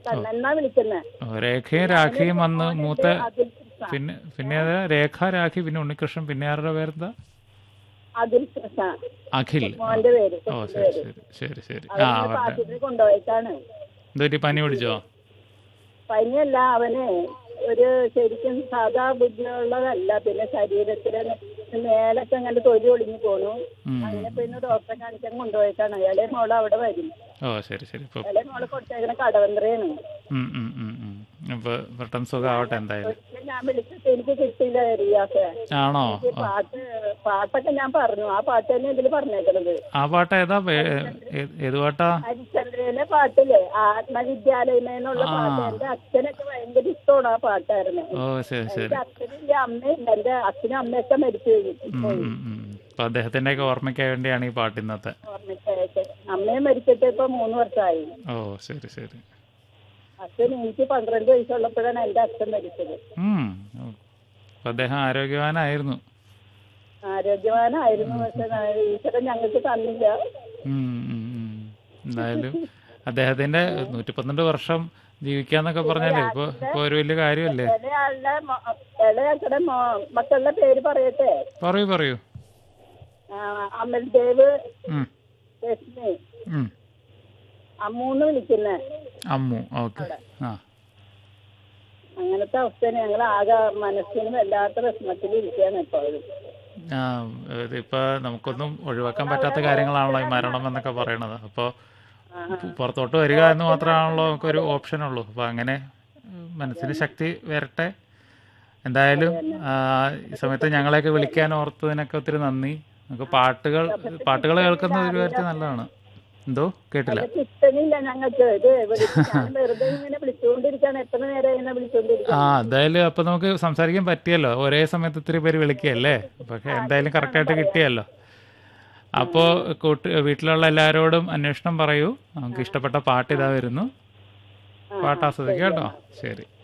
കണ്ണെന്നാ വിളിക്കുന്നത് ഓ, രേഖയും രാഖയും വന്ന് മൂത്ത അതിൽ കൃഷ്ണ പിന്നെ പിന്നെ അത് രേഖ രാഖി പിന്നെ ഉണ്ണികൃഷ്ണൻ പിന്നെ ആരുടെ പേരെന്താ അതിൽ കൃഷ്ണ അഖിൽ മോന്റെ പേര് ഓ ശരി ശരി ശരി ശരി ആ അവനെ അവരുടെ പാട്ടിന് കൊണ്ടുപോയിട്ടാണ് എന്തൊരു പനി പിടിച്ചോ പനിയല്ല അവന് ഒരു ശരിക്കും സാധാ ബുദ്ധിയുള്ളതല്ല പിന്നെ ശരീരത്തില് മേലൊക്കെ അങ്ങനെ തൊലി ഒളിഞ്ഞു പോണു ഉം. അങ്ങനെ പിന്നെ ഡോക്ടറെ കാണിക്കാൻ കൊണ്ടുപോയിട്ടാണ് ഇളയ മോള് അവിടെ വരും ഓ ശരി ശരി ഇപ്പൊ ഇളയ മോള് കൊടുത്തേക്കണ കടവന്ത്രയാണ് ഉം, ഉം, ഉം, ഉം. ഇപ്പൊ പെട്ടെന്ന് സുഖമാവട്ടെ എന്തായാലും ഒരിക്കൽ ഞാൻ വിളിച്ചിട്ട് എനിക്ക് കിട്ടിയില്ല റിയാസ് ആണോ എനിക്ക് പാട്ട് പാട്ടൊക്കെ ഞാൻ പറഞ്ഞു ആ പാട്ട് തന്നെ ഇതില് പറഞ്ഞേക്കണത് ആ പാട്ട് ഏതാ പേ- ഏ- ഏത് പാട്ടാ ഹരിചന്ദ്രയിലെ പാട്ടില്ലേ ആത്മവിദ്യാലയമേ എന്നുള്ള പാട്ട് എന്റെ അച്ഛനൊക്കെ ഭയങ്കര ഇഷ്ടമാണ് ആ പാട്ടായിരുന്നു ഓ ശരി ശരി എന്റെ അച്ഛനില്ല അമ്മയില്ല എന്റെ അച്ഛനും അമ്മയൊക്കെ മരിച്ചു കഴിഞ്ഞു ഉം, ഉം, ഉം. അപ്പൊ അദ്ദേഹത്തിന്റെ ഒക്കെ ഓർമ്മയ്ക്ക് വേണ്ടിയാണ് ഈ പാട്ട് ഇന്നത്തെ ഓർമ്മയ്ക്കായിട്ട് അമ്മയെ മരിച്ചിട്ട് ഇപ്പൊ മൂന്ന് വർഷമായി ഓ ശരി ശരി അച്ഛൻ എനിക്ക് പന്ത്രണ്ട് വയസ്സുള്ളപ്പോഴാണ് എന്റെ അച്ഛൻ മരിച്ചത് ഉം. ഓ. അപ്പൊ അദ്ദേഹം ആരോഗ്യവാനായിരുന്നു ആരോഗ്യവാനായിരുന്നു പക്ഷെ ഈശ്വരൻ ഞങ്ങൾക്ക് തന്നില്ല ഉം, ഉം, ഉം. എന്തായാലും അദ്ദേഹത്തിന്റെ നൂറ്റി പന്ത്രണ്ട് വർഷം ജീവിക്കാന്നൊക്കെ പറഞ്ഞാലേ ഇപ്പൊ ഇപ്പൊ ഒരു വലിയ കാര്യമല്ലേ ഇളയാളുടെ മോ- ഇളയാക്കടെ മോ- മക്കളുടെ പേര് പറയട്ടെ പറയൂ പറയൂ ആ, അമൽദേവ് ഉം, രശ്മി ഉം. അമ്മൂന്ന് വിളിക്കുന്നേ അമ്മു ഓക്കെ ആ അങ്ങനത്തെ അവസ്ഥയാണ് ഞങ്ങൾ ആകെ മനസ്സിന് വല്ലാത്ത വിഷമത്തിൽ ഇരിക്കുകയാണ് ഇപ്പോഴും ആ ഇതിപ്പോ നമുക്കൊന്നും ഒഴിവാക്കാൻ പറ്റാത്ത കാര്യങ്ങളാണല്ലോ ഈ മരണം എന്നൊക്കെ പറയണത് അപ്പോൾ പുറത്തോട്ട് വരിക എന്ന് മാത്രമാണല്ലോ നമുക്കൊരു ഓപ്ഷൻ ഉള്ളൂ അപ്പോൾ അങ്ങനെ ഉം, മനസ്സിന് ശക്തി വരട്ടെ എന്തായാലും ആ, ഈ സമയത്ത് ഞങ്ങളെയൊക്കെ വിളിക്കാൻ ഓർത്തതിനൊക്കെ ഒത്തിരി നന്ദി നമുക്ക് പാട്ടുകൾ പാട്ടുകൾ കേൾക്കുന്നത് ഒരു കാര്യത്തിൽ നല്ലതാണ് എന്തോ കേട്ടില്ല കിട്ടണില്ല ഞങ്ങൾക്ക് ഇത് വിളിച്ച് ഞാൻ വെറുതെ ഇങ്ങനെ വിളിച്ചുകൊണ്ടിരിക്കുകയാണ് എത്ര നേരം ഇങ്ങനെ വിളിച്ചുകൊണ്ടിരിക്കുകയാണ് ആ എന്തായാലും അപ്പൊ നമുക്ക് സംസാരിക്കാൻ പറ്റിയല്ലോ ഒരേ സമയത്ത് ഇത്തിരി പേര് വിളിക്കുകയല്ലേ പക്ഷെ എന്തായാലും കറക്റ്റായിട്ട് കിട്ടിയല്ലോ അപ്പോൾ കൂട്ട് വീട്ടിലുള്ള എല്ലാവരോടും അന്വേഷണം പറയൂ നമുക്ക് ഇഷ്ടപ്പെട്ട പാട്ട് ഇതാ വരുന്നു പാട്ട് ആസ്വദിക്കാം കേട്ടോ ശരി